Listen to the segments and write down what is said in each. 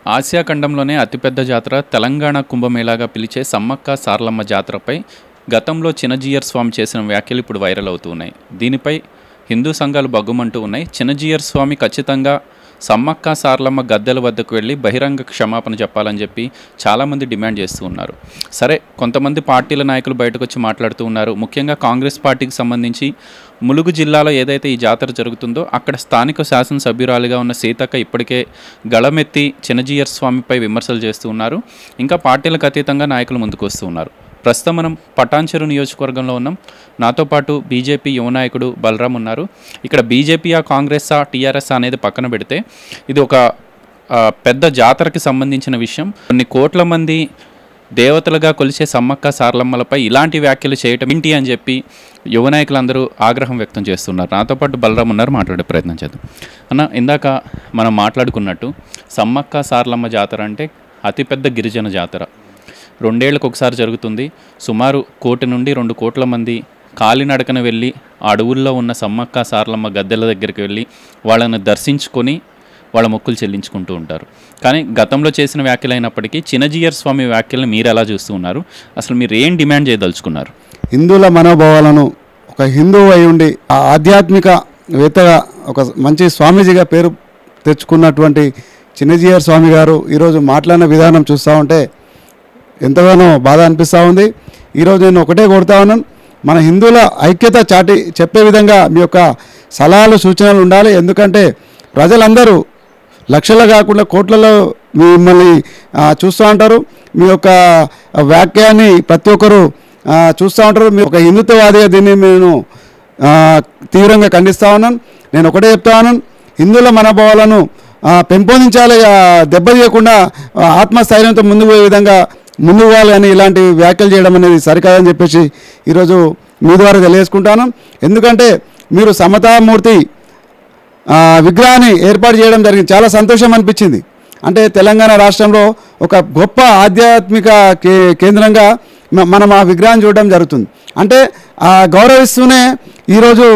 Asia ఖండంలోనే అతిపెద్ద జాతర తెలంగాణ కుంభమేళాగా పిలిచే సమ్మక్క సారలమ్మ జాతరపై గతంలో చిన్నజీయర్ స్వామి చేసిన వ్యాఖ్యలు ఇప్పుడు వైరల్ అవుతున్నాయి దీనిపై హిందూ సంఘాలు బగ్గుమంటూ ఉన్నాయి చిన్నజీయర్ స్వామి ఖచ్చితంగా సమ్మక్క సారలమ్మ గద్దెల వద్దకు వెళ్ళి బహిరంగ క్షమాపణ చెప్పాలని చెప్పి చాలామంది డిమాండ్ చేస్తూ ఉన్నారు సరే కొంతమంది పార్టీల నాయకులు బయటకు వచ్చి మాట్లాడుతూ ఉన్నారు ముఖ్యంగా కాంగ్రెస్ పార్టీకి సంబంధించి ములుగు జిల్లాలో ఏదైతే ఈ జాతర జరుగుతుందో అక్కడ స్థానిక శాసనసభ్యురాలిగా ఉన్న సీతక్క ఇప్పటికే గళమెత్తి చిన్నజీయర్ స్వామిపై విమర్శలు చేస్తూ ఉన్నారు ఇంకా పార్టీలకు అతీతంగా నాయకులు ముందుకు వస్తూ ఉన్నారు ప్రస్తుతం మనం పటాన్చెరు నియోజకవర్గంలో ఉన్నాం నాతో పాటు బీజేపీ యువ నాయకుడు బలరాం ఉన్నారు ఇక్కడ బీజేపీయా కాంగ్రెసా టీఆర్ఎస్ అనేది పక్కన పెడితే ఇది ఒక ఆ, పెద్ద జాతరకి సంబంధించిన విషయం కొన్ని కోట్ల మంది దేవతలుగా కొలిచే సమ్మక్క సారలమ్మలపై ఇలాంటి వ్యాఖ్యలు చేయటం ఏంటి అని చెప్పి యువ నాయకులందరూ ఆగ్రహం వ్యక్తం చేస్తున్నారు నాతో పాటు బలరాం ఉన్నారు మాట్లాడే ప్రయత్నం చేద్దాం అన్న ఇందాక మనం మాట్లాడుకున్నట్టు సమ్మక్క సారలమ్మ జాతర అంటే అతిపెద్ద గిరిజన జాతర రెండేళ్లకు ఒకసారి జరుగుతుంది సుమారు కోటి నుండి రెండు కోట్ల మంది కాలినడకన వెళ్ళి ఆ అడవుల్లో ఉన్న సమ్మక్క సారలమ్మ గద్దెల దగ్గరికి వెళ్ళి వాళ్ళని దర్శించుకొని వాళ్ళ మొక్కులు చెల్లించుకుంటూ ఉంటారు కానీ గతంలో చేసిన వ్యాఖ్యలు అయినప్పటికీ చిన్నజీయర్ స్వామి వ్యాఖ్యలను మీరు ఎలా చూస్తూ ఉన్నారు అసలు మీరు ఏం డిమాండ్ చేయదలుచుకున్నారు హిందువుల మనోభావాలను ఒక హిందువు అయి ఉండి ఆ ఆధ్యాత్మిక వేత్తగా ఒక మంచి స్వామీజీగా పేరు తెచ్చుకున్నటువంటి చిన్నజీయర్ స్వామి గారు ఈరోజు మాట్లాడిన విధానం చూస్తూ ఉంటే ఎంతగానో బాధ అనిపిస్తూ ఉంది ఈరోజు నేను ఒకటే కొడతా ఉన్నాను మన హిందువుల ఐక్యత చాటి చెప్పే విధంగా మీ యొక్క సలహాలు సూచనలు ఉండాలి ఎందుకంటే ప్రజలందరూ లక్షలు కాకుండా కోట్లలో మిమ్మల్ని ఆ, చూస్తూ ఉంటారు మీ యొక్క వాక్యాన్ని ప్రతి ఒక్కరు ఆ, చూస్తూ ఉంటారు మీరు ఒక హిందుత్వవాదిగా దీన్ని నేను ఆ, తీవ్రంగా ఖండిస్తూ ఉన్నాను నేను ఒకటే చెప్తా ఉన్నాను హిందువుల మనోభావాలను ఆ, పెంపొందించాలి ఆ, దెబ్బతీయకుండా ఆ, ఆత్మస్థైర్యంతో ముందుకు పోయే విధంగా ముందుకు పోవాలి అని ఇలాంటి వ్యాఖ్యలు చేయడం అనేది సరికాదని చెప్పేసి ఈరోజు మీ ద్వారా తెలియజేసుకుంటాను ఎందుకంటే మీరు సమతామూర్తి ఆ, విగ్రహాన్ని ఏర్పాటు చేయడం జరిగింది చాలా సంతోషం అనిపించింది అంటే తెలంగాణ రాష్ట్రంలో ఒక గొప్ప ఆధ్యాత్మిక కే కేంద్రంగా మ- మనం ఆ విగ్రహాన్ని చూడడం జరుగుతుంది అంటే ఆ గౌరవిస్తూనే ఈరోజు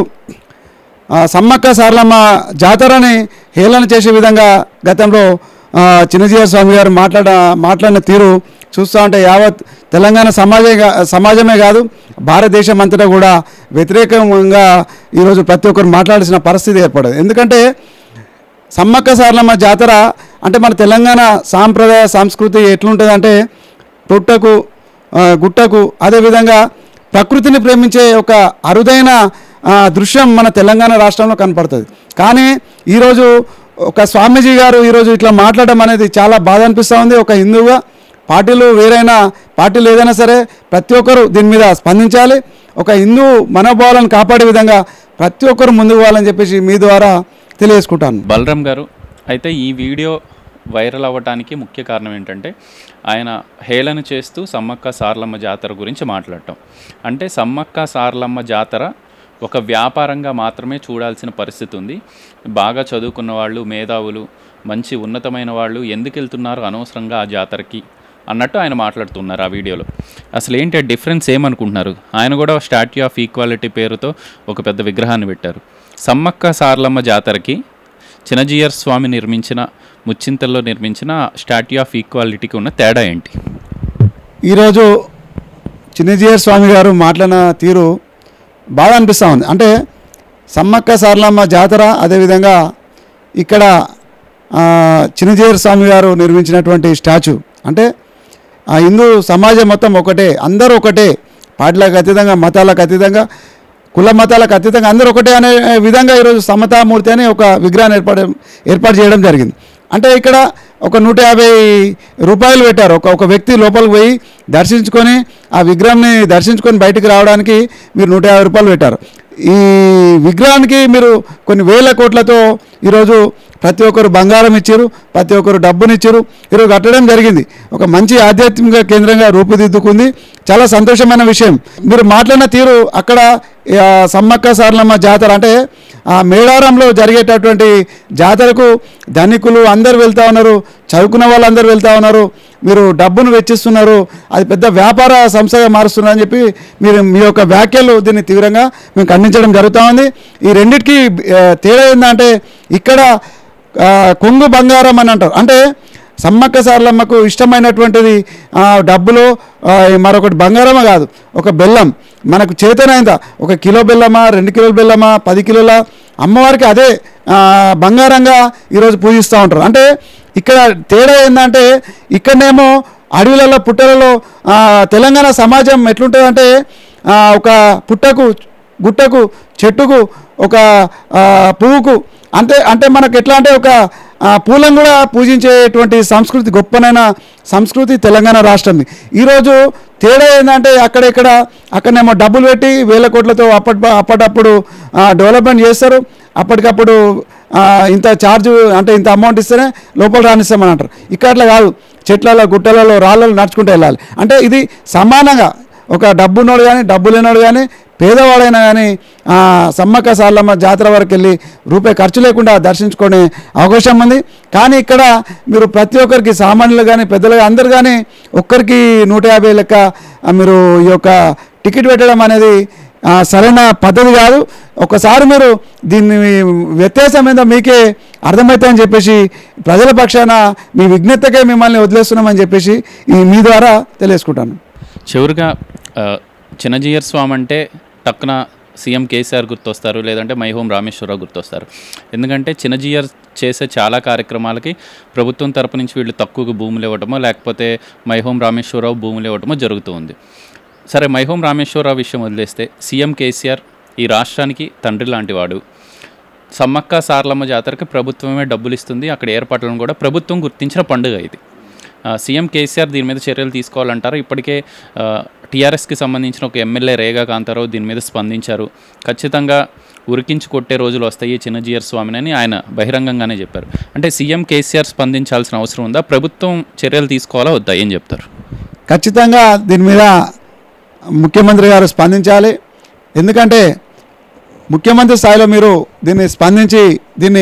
ఆ, సమ్మక్క సారలమ్మ జాతరని హేళన చేసే విధంగా గతంలో ఆ, చిన్నజీవ స్వామి గారు మాట్లాడ మాట్లాడిన తీరు చూస్తూ ఉంటే యావత్ తెలంగాణ సమాజే గా- సమాజమే కాదు భారతదేశం అంతటా కూడా వ్యతిరేకంగా ఈరోజు ప్రతి ఒక్కరు మాట్లాడాల్సిన పరిస్థితి ఏర్పడదు ఎందుకంటే సమ్మక్క సారలమ్మ జాతర అంటే మన తెలంగాణ సాంప్రదాయ సంస్కృతి ఎట్లుంటుందంటే పుట్టకు ఆ, గుట్టకు అదేవిధంగా ప్రకృతిని ప్రేమించే ఒక అరుదైన ఆ, దృశ్యం మన తెలంగాణ రాష్ట్రంలో కనపడుతుంది కానీ ఈరోజు ఒక స్వామీజీ గారు ఈరోజు ఇట్లా మాట్లాడడం అనేది చాలా బాధ అనిపిస్తూ ఉంది ఒక హిందువుగా పార్టీలు వేరైనా పార్టీలు ఏదైనా సరే ప్రతి ఒక్కరు దీని మీద స్పందించాలి ఒక హిందూ మనోభావాలను కాపాడే విధంగా ప్రతి ఒక్కరు ముందుకు పోవాలని చెప్పేసి మీ ద్వారా తెలియజేసుకుంటాను బలరాం గారు అయితే ఈ వీడియో వైరల్ అవ్వడానికి ముఖ్య కారణం ఏంటంటే ఆయన హేళన చేస్తూ సమ్మక్క సారలమ్మ జాతర గురించి మాట్లాడటం అంటే సమ్మక్క సారలమ్మ జాతర ఒక వ్యాపారంగా మాత్రమే చూడాల్సిన పరిస్థితి ఉంది బాగా చదువుకున్న వాళ్ళు మేధావులు మంచి ఉన్నతమైన వాళ్ళు ఎందుకు వెళ్తున్నారు అనవసరంగా ఆ జాతరకి అన్నట్టు ఆయన మాట్లాడుతున్నారు ఆ వీడియోలో అసలు ఏంటి ఆ డిఫరెన్స్ ఏమనుకుంటున్నారు ఆయన కూడా స్టాట్యూ ఆఫ్ ఈక్వాలిటీ పేరుతో ఒక పెద్ద విగ్రహాన్ని పెట్టారు సమ్మక్క సారలమ్మ జాతరకి చిన్నజీయర్ స్వామి నిర్మించిన ముచ్చింతల్లో నిర్మించిన స్టాట్యూ ఆఫ్ ఈక్వాలిటీకి ఉన్న తేడా ఏంటి ఈరోజు చిన్నజీయర్ స్వామి గారు మాట్లాడిన తీరు బాగా అనిపిస్తూ ఉంది అంటే సమ్మక్క సారలమ్మ జాతర అదేవిధంగా ఇక్కడ ఆ, చిన్నజీయర్ స్వామి గారు నిర్మించినటువంటి స్టాచ్యూ అంటే ఆ హిందూ సమాజం మొత్తం ఒకటే అందరూ ఒకటే పార్టీలకు అతీతంగా మతాలకు అతీతంగా కుల మతాలకు అతీతంగా అందరూ ఒకటే అనే విధంగా ఈరోజు సమతామూర్తి అని ఒక విగ్రహాన్ని ఏర్పాటు ఏర్పాటు చేయడం జరిగింది అంటే ఇక్కడ ఒక నూట యాభై రూపాయలు పెట్టారు ఒక ఒక వ్యక్తి లోపలికి పోయి దర్శించుకొని ఆ విగ్రహాన్ని దర్శించుకొని బయటికి రావడానికి మీరు నూట యాభై రూపాయలు పెట్టారు ఈ విగ్రహానికి మీరు కొన్ని వేల కోట్లతో ఈరోజు ప్రతి ఒక్కరు బంగారం ఇచ్చారు ప్రతి ఒక్కరు డబ్బునిచ్చారు ఈరోజు కట్టడం జరిగింది ఒక మంచి ఆధ్యాత్మిక కేంద్రంగా రూపుదిద్దుకుంది చాలా సంతోషమైన విషయం మీరు మాట్లాడిన తీరు అక్కడ ఆ, సమ్మక్క సారలమ్మ జాతర అంటే ఆ మేడారంలో జరిగేటటువంటి జాతరకు ధనికులు అందరు వెళ్తూ ఉన్నారు చదువుకున్న వాళ్ళందరూ వెళ్తూ ఉన్నారు మీరు డబ్బును వెచ్చిస్తున్నారు అది పెద్ద వ్యాపార సంస్థగా మారుస్తున్నారు అని చెప్పి మీరు మీ యొక్క వ్యాఖ్యలు దీన్ని తీవ్రంగా మేము ఖండించడం జరుగుతూ ఉంది ఈ రెండింటికి ఆ, తేడా ఏంటంటే ఇక్కడ ఆ, కొంగు బంగారం అని అంటారు అంటే సమ్మక్క సార్లమ్మకు ఇష్టమైనటువంటిది ఆ, డబ్బులు ఆ, మరొకటి బంగారమా కాదు ఒక బెల్లం మనకు చేతనైందా ఒక కిలో బెల్లమా రెండు కిలోల బెల్లమా పది కిలోల అమ్మవారికి అదే ఆ, బంగారంగా ఈరోజు పూజిస్తూ ఉంటారు అంటే ఇక్కడ తేడా ఏంటంటే ఇక్కడనేమో అడవులలో పుట్టలలో ఆ, తెలంగాణ సమాజం ఎట్లుంటుందంటే ఆ, ఒక పుట్టకు గుట్టకు చెట్టుకు ఒక ఆ, పువ్వుకు అంటే అంటే మనకు ఎట్లా అంటే ఒక ఆ, పూలను కూడా పూజించేటువంటి సంస్కృతి గొప్పనైన సంస్కృతి తెలంగాణ రాష్ట్రంది ఈరోజు తేడా ఏంటంటే అక్కడ ఇక్కడ అక్కడనేమో డబ్బులు పెట్టి వేల కోట్లతో అప్పటి అప్పటప్పుడు ఆ, డెవలప్మెంట్ చేస్తారు అప్పటికప్పుడు ఆ, ఇంత ఛార్జ్ అంటే ఇంత అమౌంట్ ఇస్తేనే లోపల రానిస్తామని అంటారు ఇక్కడ అట్లా కాదు చెట్లలో గుట్టలలో రాళ్ళలో నడుచుకుంటూ వెళ్ళాలి అంటే ఇది సమానంగా ఒక డబ్బున్నోడు కానీ డబ్బు లేనోడు కానీ పేదవాడైనా కానీ ఆ, సమ్మక్క సార్లమ్మ జాతర వరకు వెళ్ళి రూపాయి ఖర్చు లేకుండా దర్శించుకునే అవకాశం ఉంది కానీ ఇక్కడ మీరు ప్రతి ఒక్కరికి సామాన్యులు కానీ పెద్దలు కానీ అందరు కానీ ఒక్కరికి నూట యాభై లెక్క ఆ, మీరు ఈ యొక్క టికెట్ పెట్టడం అనేది ఆ, సరైన పద్ధతి కాదు ఒకసారి మీరు దీన్ని వ్యత్యాసం ఏందో మీకే అర్థమవుతాయని చెప్పేసి ప్రజల పక్షాన మీ విజ్ఞతకే మిమ్మల్ని వదిలేస్తున్నామని చెప్పేసి ఈ మీ ద్వారా తెలియజేసుకుంటాను చివరిగా ఆ, చిన్నజీయర్ స్వామి అంటే టక్కున సీఎం కేసీఆర్ గుర్తొస్తారు లేదంటే మైహోం రామేశ్వరరావు గుర్తొస్తారు ఎందుకంటే చిన్నజీయర్ చేసే చాలా కార్యక్రమాలకి ప్రభుత్వం తరపు నుంచి వీళ్ళు తక్కువగా భూములు ఇవ్వటమో లేకపోతే మైహోం రామేశ్వరరావు భూములు ఇవ్వటమో జరుగుతూ ఉంది సరే మైహోం రామేశ్వరరావు విషయం వదిలేస్తే సీఎం కేసీఆర్ ఈ రాష్ట్రానికి తండ్రి లాంటివాడు సమ్మక్క సార్లమ్మ జాతరకి ప్రభుత్వమే డబ్బులు ఇస్తుంది అక్కడ ఏర్పాట్లను కూడా ప్రభుత్వం గుర్తించిన పండుగ ఇది ఆ, సీఎం కేసీఆర్ దీని మీద చర్యలు తీసుకోవాలంటారు ఇప్పటికే ఆ, టీఆర్ఎస్కి సంబంధించిన ఒక ఎమ్మెల్యే రేగా కాంతారావు దీని మీద స్పందించారు ఖచ్చితంగా ఉరికించి కొట్టే రోజులు వస్తాయి చిన్నజీయర్ స్వామిని ఆయన బహిరంగంగానే చెప్పారు అంటే సీఎం కేసీఆర్ స్పందించాల్సిన అవసరం ఉందా ప్రభుత్వం చర్యలు తీసుకోవాలా వద్దా ఏం చెప్తారు ఖచ్చితంగా దీని మీద ముఖ్యమంత్రి గారు స్పందించాలి ఎందుకంటే ముఖ్యమంత్రి స్థాయిలో మీరు దీన్ని స్పందించి దీన్ని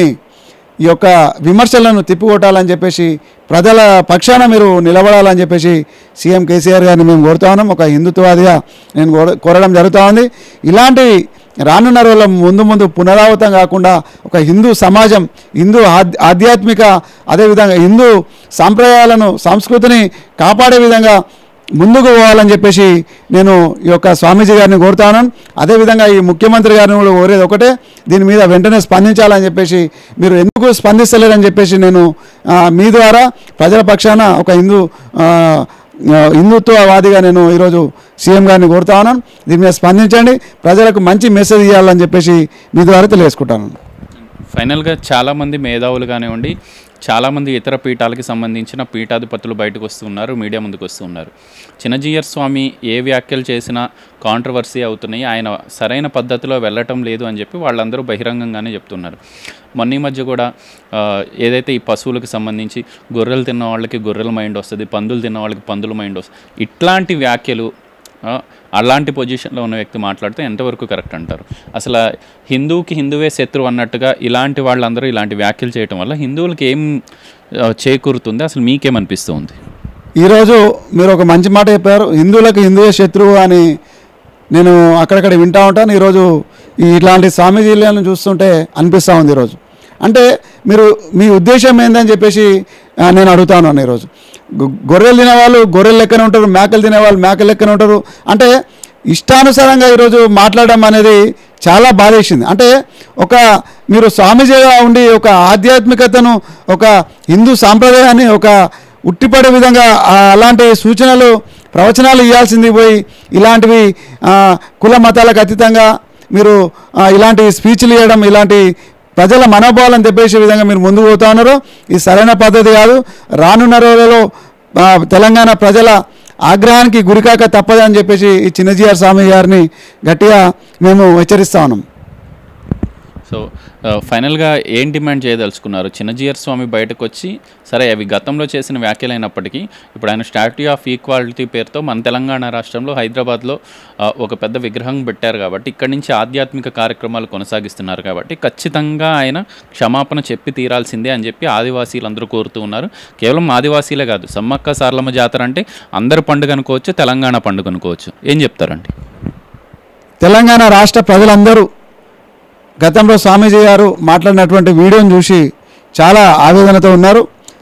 ఈ యొక్క విమర్శలను తిప్పికొట్టాలని చెప్పేసి ప్రజల పక్షాన మీరు నిలబడాలని చెప్పేసి సీఎం కేసీఆర్ గారిని మేము కోరుతా ఉన్నాం ఒక హిందుత్వవాదిగా నేను కోర- కోరడం జరుగుతూ ఉంది ఇలాంటి రానున్న రోజుల్లో ముందు ముందు పునరావృతం కాకుండా ఒక హిందూ సమాజం హిందూ ఆద్- ఆధ్యాత్మిక అదేవిధంగా హిందూ సాంప్రదాయాలను సంస్కృతిని కాపాడే విధంగా ముందుకు పోవాలని చెప్పేసి నేను ఈ యొక్క స్వామీజీ గారిని కోరుతాను అదేవిధంగా ఈ ముఖ్యమంత్రి గారిని కూడా కోరేది ఒకటే దీని మీద వెంటనే స్పందించాలని చెప్పేసి మీరు ఎందుకు స్పందిస్తలేరని చెప్పేసి నేను ఆ, మీ ద్వారా ప్రజల పక్షాన ఒక హిందూ ఆ, ఆ, హిందుత్వవాదిగా నేను ఈరోజు సీఎం గారిని కోరుతా ఉన్నాను దీని మీద స్పందించండి ప్రజలకు మంచి మెసేజ్ ఇవ్వాలని చెప్పేసి మీ ద్వారా తెలియజేసుకుంటాను ఫైనల్గా చాలామంది మేధావులు కానివ్వండి చాలామంది ఇతర పీఠాలకి సంబంధించిన పీఠాధిపతులు బయటకు వస్తున్నారు మీడియా ముందుకు వస్తున్నారు చిన్నజీయర్ స్వామి ఏ వ్యాఖ్యలు చేసినా కాంట్రవర్సీ అవుతున్నాయి ఆయన సరైన పద్ధతిలో వెళ్ళటం లేదు అని చెప్పి వాళ్ళందరూ బహిరంగంగానే చెప్తున్నారు మొన్న ఈ మధ్య కూడా ఆ, ఏదైతే ఈ పశువులకు సంబంధించి గొర్రెలు తిన్న వాళ్ళకి గొర్రెల మైండ్ వస్తుంది పందులు తిన్న వాళ్ళకి పందుల మైండ్ వస్తుంది ఇట్లాంటి వ్యాఖ్యలు ఆ, అలాంటి పొజిషన్లో ఉన్న వ్యక్తి మాట్లాడితే ఎంతవరకు కరెక్ట్ అంటారు అసలు హిందువుకి హిందువే శత్రువు అన్నట్టుగా ఇలాంటి వాళ్ళందరూ ఇలాంటి వ్యాఖ్యలు చేయటం వల్ల హిందువులకి ఏం ఆ, చేకూరుతుంది అసలు మీకేమనిపిస్తుంది ఈరోజు మీరు ఒక మంచి మాట చెప్పారు హిందువులకు హిందువే శత్రువు అని నేను అక్కడక్కడ వింటా ఉంటాను ఈరోజు ఈ ఇట్లాంటి స్వామీజీలను చూస్తుంటే అనిపిస్తూ ఉంది ఈరోజు అంటే మీరు మీ ఉద్దేశం ఏందని చెప్పేసి ఆ, నేను అడుగుతాను ఈరోజు గొ- గొర్రెలు తినేవాళ్ళు గొర్రెలు లెక్కనే ఉంటారు మేకలు తినేవాళ్ళు మేకలు లెక్కనే ఉంటారు అంటే ఇష్టానుసారంగా ఈరోజు మాట్లాడడం అనేది చాలా బాధేసింది అంటే ఒక మీరు స్వామీజీగా ఉండి ఒక ఆధ్యాత్మికతను ఒక హిందూ సాంప్రదాయాన్ని ఒక ఉట్టిపడే విధంగా ఆ, అలాంటి సూచనలు ప్రవచనాలు ఇవ్వాల్సింది పోయి ఇలాంటివి ఆ, కుల మతాలకు అతీతంగా మీరు ఆ, ఇలాంటి స్పీచ్లు ఇవ్వడం ఇలాంటి ప్రజల మనోభావాలను తెప్పేసే విధంగా మీరు ముందుకు పోతా ఉన్నారు ఇది సరైన పద్ధతి కాదు రానున్న రోజులలో ఆ, తెలంగాణ ప్రజల ఆగ్రహానికి గురికాక తప్పదని చెప్పేసి ఈ చిన్నజీఆర్ స్వామి గారిని గట్టిగా మేము హెచ్చరిస్తా ఉన్నాం సో ఆ, ఫైనల్గా ఏం డిమాండ్ చేయదలుచుకున్నారు చిన్నజీయర్ స్వామి బయటకు వచ్చి సరే అవి గతంలో చేసిన వ్యాఖ్యలైనప్పటికీ ఇప్పుడు ఆయన స్టాట్యూ ఆఫ్ ఈక్వాలిటీ పేరుతో మన తెలంగాణ రాష్ట్రంలో హైదరాబాద్లో ఆ, ఒక పెద్ద విగ్రహం పెట్టారు కాబట్టి ఇక్కడి నుంచి ఆధ్యాత్మిక కార్యక్రమాలు కొనసాగిస్తున్నారు కాబట్టి ఖచ్చితంగా ఆయన క్షమాపణ చెప్పి తీరాల్సిందే అని చెప్పి ఆదివాసీలందరూ కోరుతూ ఉన్నారు కేవలం ఆదివాసీలే కాదు సమ్మక్క సార్లమ్మ జాతర అంటే అందరి పండుగ అనుకోవచ్చు తెలంగాణ పండుగ అనుకోవచ్చు ఏం చెప్తారండి తెలంగాణ రాష్ట్ర ప్రజలందరూ గతంలో స్వామీజీ గారు మాట్లాడినటువంటి వీడియోని చూసి చాలా ఆవేదనతో ఉన్నారు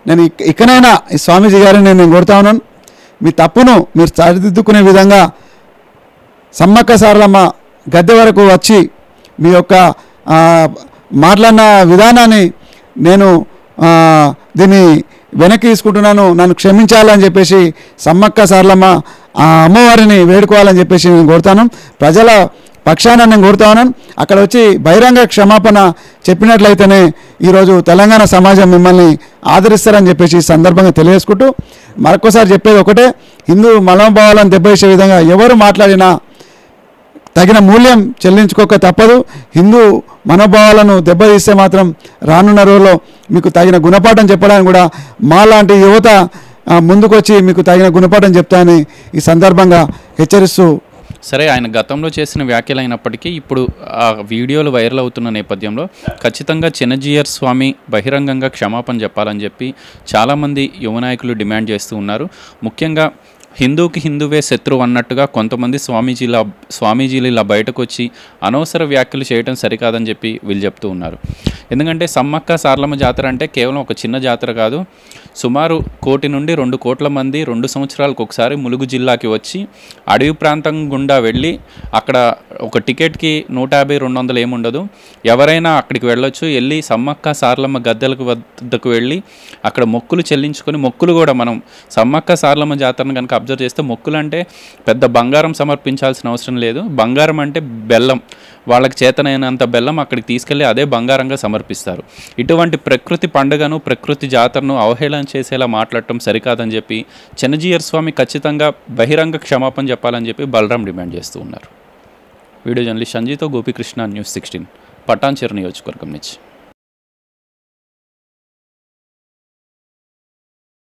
నేను ఇక్- ఇకనైనా ఈ స్వామీజీ గారిని నేను కొడతా ఉన్నాను మీ తప్పును మీరు సరిదిద్దుకునే విధంగా సమ్మక్క సారలమ్మ గద్దె వరకు వచ్చి మీ యొక్క ఆ, మాట్లాడిన విధానాన్ని నేను ఆ, దీన్ని వెనక్కి తీసుకుంటున్నాను నన్ను క్షమించాలని చెప్పేసి సమ్మక్క సారలమ్మ ఆ అమ్మవారిని వేడుకోవాలని చెప్పేసి నేను కోరుతాను ప్రజల పక్షాన నేను కోరుతా ఉన్నాను అక్కడ వచ్చి బహిరంగ క్షమాపణ చెప్పినట్లయితేనే ఈరోజు తెలంగాణ సమాజం మిమ్మల్ని ఆదరిస్తారని చెప్పేసి ఈ సందర్భంగా తెలియజేసుకుంటూ మరొకసారి చెప్పేది ఒకటే హిందూ మనోభావాలను దెబ్బతీసే విధంగా ఎవరు మాట్లాడినా తగిన మూల్యం చెల్లించుకోక తప్పదు హిందూ మనోభావాలను దెబ్బతీస్తే మాత్రం రానున్న రోజుల్లో మీకు తగిన గుణపాఠం చెప్పడానికి కూడా మాలాంటి యువత ఆ, ముందుకొచ్చి మీకు తగిన గుణపాఠం చెప్తానని ఈ సందర్భంగా హెచ్చరిస్తూ సరే ఆయన గతంలో చేసిన వ్యాఖ్యలు అయినప్పటికీ ఇప్పుడు ఆ వీడియోలు వైరల్ అవుతున్న నేపథ్యంలో ఖచ్చితంగా చిన్నజీయర్ స్వామి బహిరంగంగా క్షమాపణ చెప్పాలని చెప్పి చాలామంది యువ నాయకులు డిమాండ్ చేస్తూ ఉన్నారు ముఖ్యంగా హిందూకి హిందువే శత్రువు అన్నట్టుగా కొంతమంది స్వామీజీల స్వామీజీలు ఇలా బయటకు వచ్చి అనవసర వ్యాఖ్యలు చేయడం సరికాదని చెప్పి వీళ్ళు చెప్తూ ఉన్నారు ఎందుకంటే సమ్మక్క సారలమ్మ జాతర అంటే కేవలం ఒక చిన్న జాతర కాదు సుమారు కోటి నుండి రెండు కోట్ల మంది రెండు సంవత్సరాలకు ఒకసారి ములుగు జిల్లాకి వచ్చి అడవి ప్రాంతం గుండా వెళ్ళి అక్కడ ఒక టికెట్కి నూట యాభై రెండు వందలు ఏముండదు ఎవరైనా అక్కడికి వెళ్ళొచ్చు వెళ్ళి సమ్మక్క సారలమ్మ గద్దెలకు వద్దకు వెళ్ళి అక్కడ మొక్కులు చెల్లించుకొని మొక్కులు కూడా మనం సమ్మక్క సారలమ్మ జాతరను కనుక అబ్జర్వ్ చేస్తే మొక్కులు అంటే పెద్ద బంగారం సమర్పించాల్సిన అవసరం లేదు బంగారం అంటే బెల్లం వాళ్ళకి చేతనైనంత బెల్లం అక్కడికి తీసుకెళ్ళి అదే బంగారంగా సమర్పిస్తారు ఇటువంటి ప్రకృతి పండుగను ప్రకృతి జాతరను అవహేళన చేసేలా మాట్లాడటం సరికాదని చెప్పి చెన్నజీయర్ స్వామి ఖచ్చితంగా బహిరంగ క్షమాపణ చెప్పాలని చెప్పి బలరాం డిమాండ్ చేస్తూ ఉన్నారు వీడియో జర్నలిస్ట్ సంజీతో గోపికృష్ణ న్యూస్ సిక్స్టీన్ పటాన్చెరు నియోజకవర్గం నుంచి